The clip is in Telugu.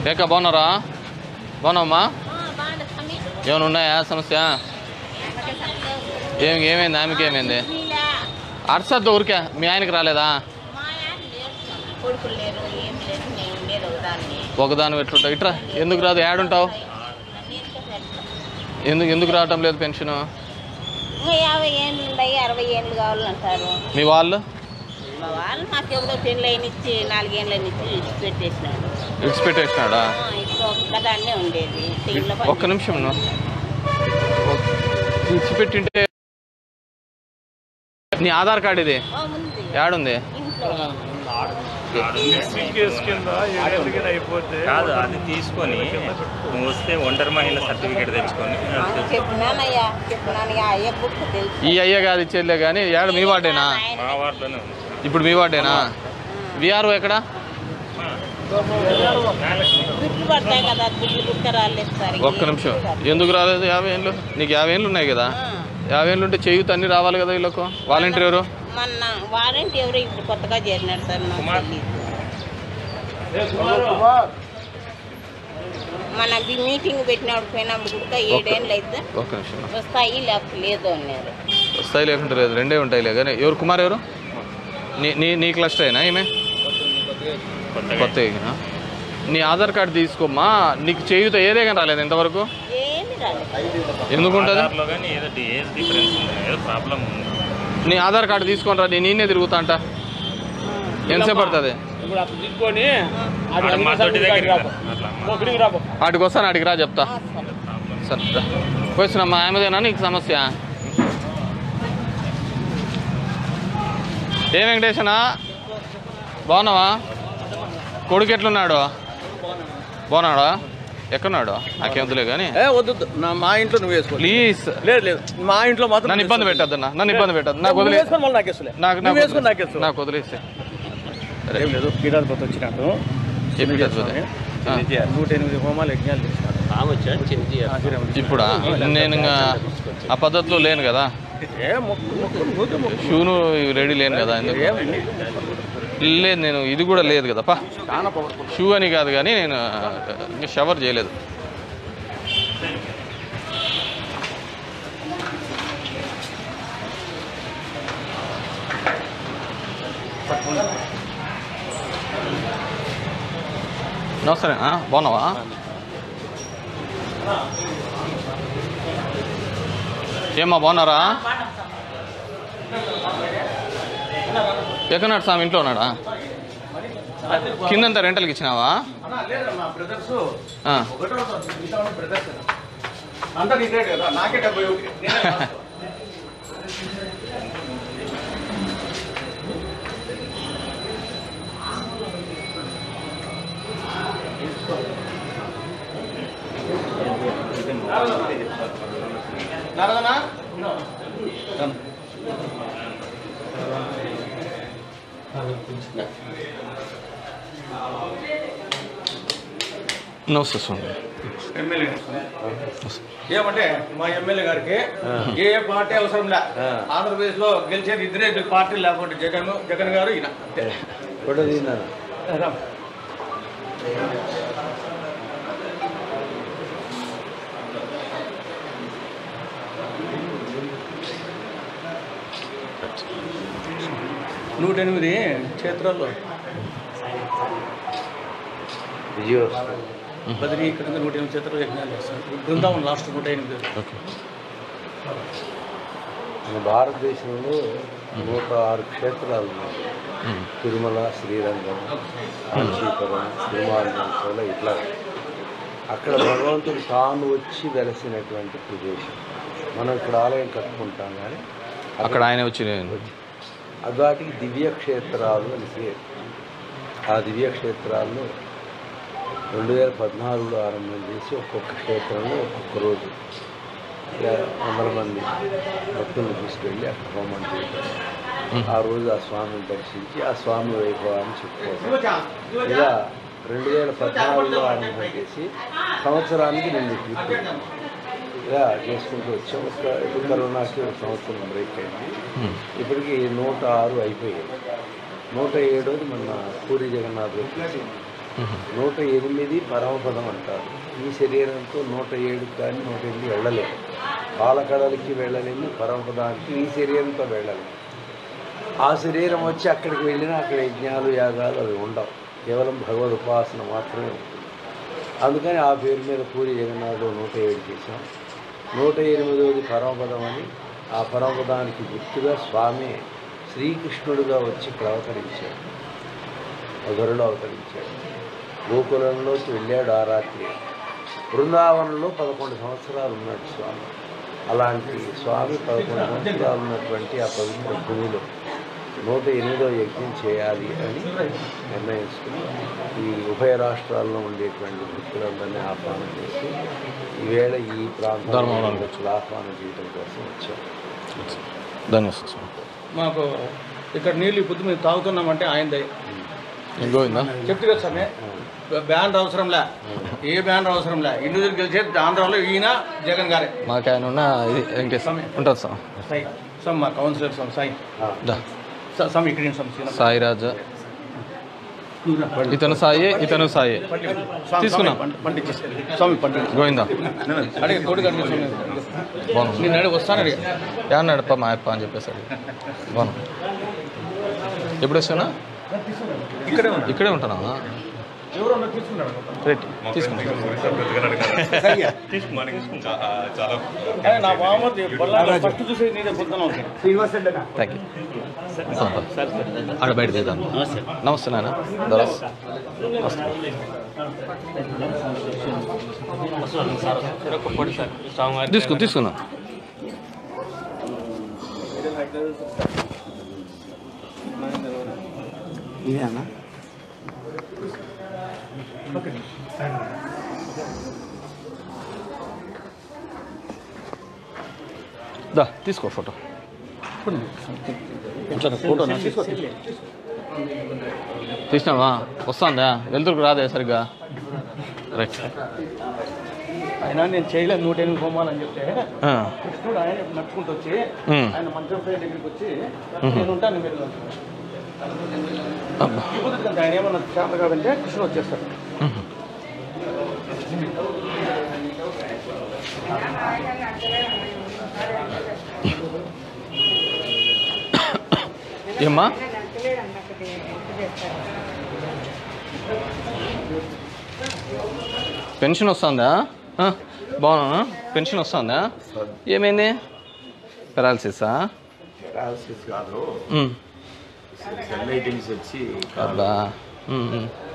ఏక బాగున్నారా బాగున్నావమ్మా ఏమైనా ఉన్నాయా సమస్య ఏం ఏమైంది ఆమెకి ఏమైంది అర్సద్దు ఊరికే మీ ఆయనకి రాలేదా కొడుకులు లేరు ఏం లేదు నేను ఉండేది ఒకదాన్ని ఒకదాని పెట్టుకుంటా ఇట్రా ఎందుకు రాదు ఏడుంటావు ఎందుకు ఎందుకు రావటం లేదు పెన్షన్ ఇంకా యాభై ఏళ్ళు ఉన్నాయి అరవై ఏళ్ళు కావాలంటారు మీ వాళ్ళు మా వాళ్ళు నాకు ఎవరో పెళ్ళి అయినిచ్చి నాలుగేళ్ళ నుంచి ఇచ్చి పెట్టేసినాడు విడిచిపెట్టేసినాడా ఆ, ఇప్పుడు ఒక్కదాన్నే ఉండేది ఇంట్లో ఒక్క నిమిషం నువ్వు ఇచ్చిపెట్టింటే నీ ఆధార్ కార్డు ఇది ఆ, ఉంది ఏడుంది ఇంట్లో కాదు అది తీసుకొని నువ్వు వస్తే ఒంటరి మహిళ సర్టిఫికేట్ తెచ్చుకొని ఆ, చెప్పినానయ్యా చెప్పినాను అయ్యే బుక్ తెలుసు ఈ అయ్య కాదు ఇచ్చేదిలే కానీ ఏడు మీ వార్డేనా ఆయన మా వార్డులోనే ఉంది ఇప్పుడు మీ వార్డేనా విఆర్ఓ ఎక్కడ దుడ్లు పడతాయి కదా దుడ్లు కుట్ట రాలేదు సార్ ఒక్క నిమిషం ఎందుకు రాలేదు యాభై ఏళ్ళు నీకు యాభై ఏళ్ళు ఉన్నాయి కదా యాభై ఏళ్ళు ఉంటే చేయూత అన్ని రావాలి కదా వీళ్ళకు వాలంటీర్ ఎవరు మొన్న వారంటీ ఎవరు ఇప్పుడు కొత్తగా చేరినాడు సార్ నాకు కుమార్. తెలీదు మన బి- మీటింగ్ పెట్టినప్పుడు పోయినప్పుడు కూడా ఏడేళ్ళు అయితే ఒక్క నిమిషం వస్తాయి లేకపోతే లేదు అన్నారు వస్తాయి లేకుంటే లేదు రెండే ఉంటాయిలే కానీ ఎవరు కుమార్ ఎవరు నీ నీ నీ క్లస్టర్ అయినా ఈమె కొత్తగా కొత్త ఎగినా? నీ ఆధార్ కార్డు తీసుకోమ్మా నీకు చేయూత ఏదే కానీ రాలేదు ఎంతవరకు ఏమి రాలేదు ఎందుకు ఉంటుంది ఆధార్లో కానీ ఏదో డి- ఏజ్ డిఫరెన్స్ ఉంది ఏదో ప్రాబ్లం ఉంది నీ ఆధార్ కార్డు తీసుకొని రా నేనే తిరుగుతా అంట ఎంతసేపు పడుతుంది ఇప్పుడు అప్పుడు తీసుకొని ఆడ మా తోటి దగ్గరికి రా. అట్లా మా- ఒకటికి రాబో వాటికి వస్తాను అడిగి రా చెప్తా ఆ, సరే. సరే రా. పోయిస్తున్నామ్మా ఆమెదేనా నీకు సమస్య ఏ వెంకటేశనా బాగున్నావా కొడుకు ఎట్లున్నాడు బాగున్నాడా ఎక్కడున్నాడు నాకేమొద్దులే కానీ ఏ వద్దు వద్దు. నా మా ఇంట్లో నువ్వు వేసుకో ప్లీజ్ లేదు లేదు మా ఇంట్లో మాత్రం నన్ను ఇబ్బంది పెట్టద్దన్నా నన్ను ఇబ్బంది పెట్టద్దు నాకు నువ్వు వదిలే వేసుకొని మళ్ళీ నాకు వేసుకోలే నాకు నువ్వు వేసుకొని నాకు వేసుకో నాకు వదిలేస్తే ఏం లేదు పీఠాధిపతి వచ్చినట్టు ఎప్పుడు చదువుతుంది నూట ఎనిమిది హోమాలు యజ్ఞాలు చేసినాడు ఆ, శ్రీరాముడు. ఇప్పుడా నేను ఇంకా ఆ పద్ధతిలో లేను కదా ఏ మొక్కు మొక్కు నువ్వు మొక్కు షూను రెడీ లేను కదా ఎందుకు ఏమండి లేదు నేను ఇది కూడా లేదు కదా పా చాలా పవర్ఫుల్ షూ అని కాదు కానీ నేను ఇంకా షవర్ చేయలేదు నమస్తే ఆ, బాగున్నావా ఏమ్మా బాగున్నారా ఎక్కడున్నాడు స్వామి ఇంట్లో ఉన్నాడా కిందంతా రెంటల్కి ఇచ్చినావా లేదు మా బ్రదర్స్ ఆ. ఒకటో మిగతా బ్రదర్స్ అంతా నీకే కదా నాకే డెబ్బై ఒకటి నేనే లాస్ట్. నారదనా రండి. నమస్తే స్వామి ఎమ్మెల్యే ఏమంటే మా ఎమ్మెల్యే గారికి ఏ ఏ పార్టీ అవసరం లే ఆంధ్రప్రదేశ్ లో గెలిచేది ఇద్దరే ఇద్దరు పార్టీ లేకుంటే జగన్ జగన్ గారు ఈయన అంతే. రా. నూట ఎనిమిది క్షేత్రాల్లో బదిలీ ఇక్కడ నూట ఎనిమిది క్షేత్రాలు యజ్ఞాలు చేస్తారు బృందావనం లాస్ట్ నూట ఎనిమిది ఓకే మన భారతదేశంలో నూట ఆరు క్షేత్రాలు ఉన్నాయి ఉమ్. తిరుమల శ్రీరంగం కాంచీపురం తిరుమాల ఇట్లా అక్కడ భగవంతుడు తాను వచ్చి వెలసినటువంటి ప్రదేశం మనం ఇక్కడ ఆలయం కట్టుకుంటాం కానీ అక్కడ ఆయన వచ్చి అది వాటికి దివ్య క్షేత్రాలు అని పేరు ఆ దివ్య క్షేత్రాల్లో రెండు వేల పద్నాలుగులో ఆరంభం చేసి ఒక్కొక్క క్షేత్రంలో ఒక్కొక్క రోజు ఇలా వందల మంది భక్తులను తీసుకెళ్ళి అక్కడ హోమం చేయడం ఆ రోజు ఆ స్వామిని దర్శించి ఆ స్వామి వైభవాన్ని చెప్పుకోవడం ఇలా రెండు వేల పద్నాలుగులో ఆరంభం చేసి సంవత్సరానికి రెండు ట్రిప్పులు ఇలా చేసుకుంటూ వచ్చాం ఒక ఇప్పుడు కరోనాకి ఒక సంవత్సరం బ్రేక్ అయింది ఇప్పటికి నూట ఆరు అయిపోయాయి నూట ఏడోది మన పూరి జగన్నాథ్ వచ్చి నూట ఎనిమిది పరమపదం అంటారు ఈ శరీరంతో నూట ఏడు కానీ నూట ఎనిమిది వెళ్ళలేము పాలకడలకి వెళ్ళలేము పరమపదానికి ఈ శరీరంతో వెళ్ళలేము ఆ శరీరం వచ్చి అక్కడికి వెళ్ళినా అక్కడ యజ్ఞాలు యాగాలు అవి ఉండవు కేవలం భగవద్ ఉపాసన మాత్రమే ఉంటుంది అందుకని ఆ పేరు మీద పూరి జగన్నాథుడు నూట ఏడు చేశాం నూట ఎనిమిదవది పరమపదం అని ఆ పరమపదానికి గుర్తుగా స్వామి శ్రీకృష్ణుడుగా వచ్చి ఇక్కడ అవతరించాడు మధురలో అవతరించాడు గోకులంలోకి వెళ్ళాడు ఆ రాత్రి బృందావనంలో పదకొండు సంవత్సరాలు ఉన్నాడు స్వామి అలాంటి స్వామి పదకొండు సంవత్సరాలు ఉన్నటువంటి ఆ పవిత్ర భూమిలో నూట ఎనిమిదో యజ్ఞం చేయాలి అని నిర్ణయించుకుని ఈ ఉభయ రాష్ట్రాల్లో ఉండేటువంటి భక్తులందరినీ ఆహ్వానం చేసి ఈవేళ ఈ ప్రాంతంలో ధర్మవరం భక్తులు ఆహ్వానం చేయడం కోసం వచ్చాం ధన్యవాదాలు స్వామి మాకు ఇక్కడ నీళ్ళు ఈ పొద్దు మేము తాగుతున్నామంటే ఆయనదే ఏం గోవిందా చెప్తే కదా సార్ బ్యానర్ అవసరంలే ఏ బ్యానర్ అవసరంలే ఇండివిజువల్ గెలిచేది ఆంధ్రాలో ఈయన జగన్ గారే మాకు ఆయన ఉన్న ఇది వెంకటేశ్వర ఉంటుంది సార్ సాయి సమ్ మా కౌన్సిలర్ సమ్ సాయి దా స- సమ్ ఇక్కడ సమ్ సీన. సాయి రాజా ఇతను సాయి ఇతను సాయి పండి- స్వామి- తీసుకున్నాం. స్వామి పండి- పండించేసి. స్వామి పండి గోవిందా అడిగి తోడు గారిని స్వామి. బాగుంది నేను అడిగి వస్తాను అడిగి యా నడప మా అప్ప అని చెప్పేసాడు బాగుంది ఎప్పుడు వస్తున్నా ఇక్కడే ఉన్నా ఇక్కడే ఉంటున్నా ఎవరన్నా తీసుకున్నాడు రైట్ తీసుకుంటా అదే నా బామ్మది బొల్లాలో ఫస్ట్ చూసి నీదే పొద్దున థ్యాంక్ యూ ఆడ బయట దిగుతాను నమస్తే నాన్న దరస్ తీసుకో తీసుకున్నా దా తీసుకో ఫోటో ఫోటో తీసినావా వస్తుందా వెళ్తురుకు రాదే సరిగ్గా రైట్ అయినా నేను చేయలేదు నూట ఎనిమిది హోమాలని చెప్తే కృష్ణుడు ఆయన నడుచుకుంటూ వచ్చి ఆయన మంచం పై దగ్గరికి వచ్చి నేను ఉంటాను మీరు ఇప్పుడు కంటే ఆయన ఏమన్నా చేత కాదంటే కృష్ణుడు వచ్చేస్తాడు ఏమ్మా పెన్షన్ వస్తుందా ఆ, బాగున్నా పెన్షన్ వస్తుందా ఏమైంది పెరాలసిసా పారాలసిస్ కాదు ఉమ్. సెల్ ఐటింగ్స్ వచ్చి అబ్బా ఉమ్, ఉమ్.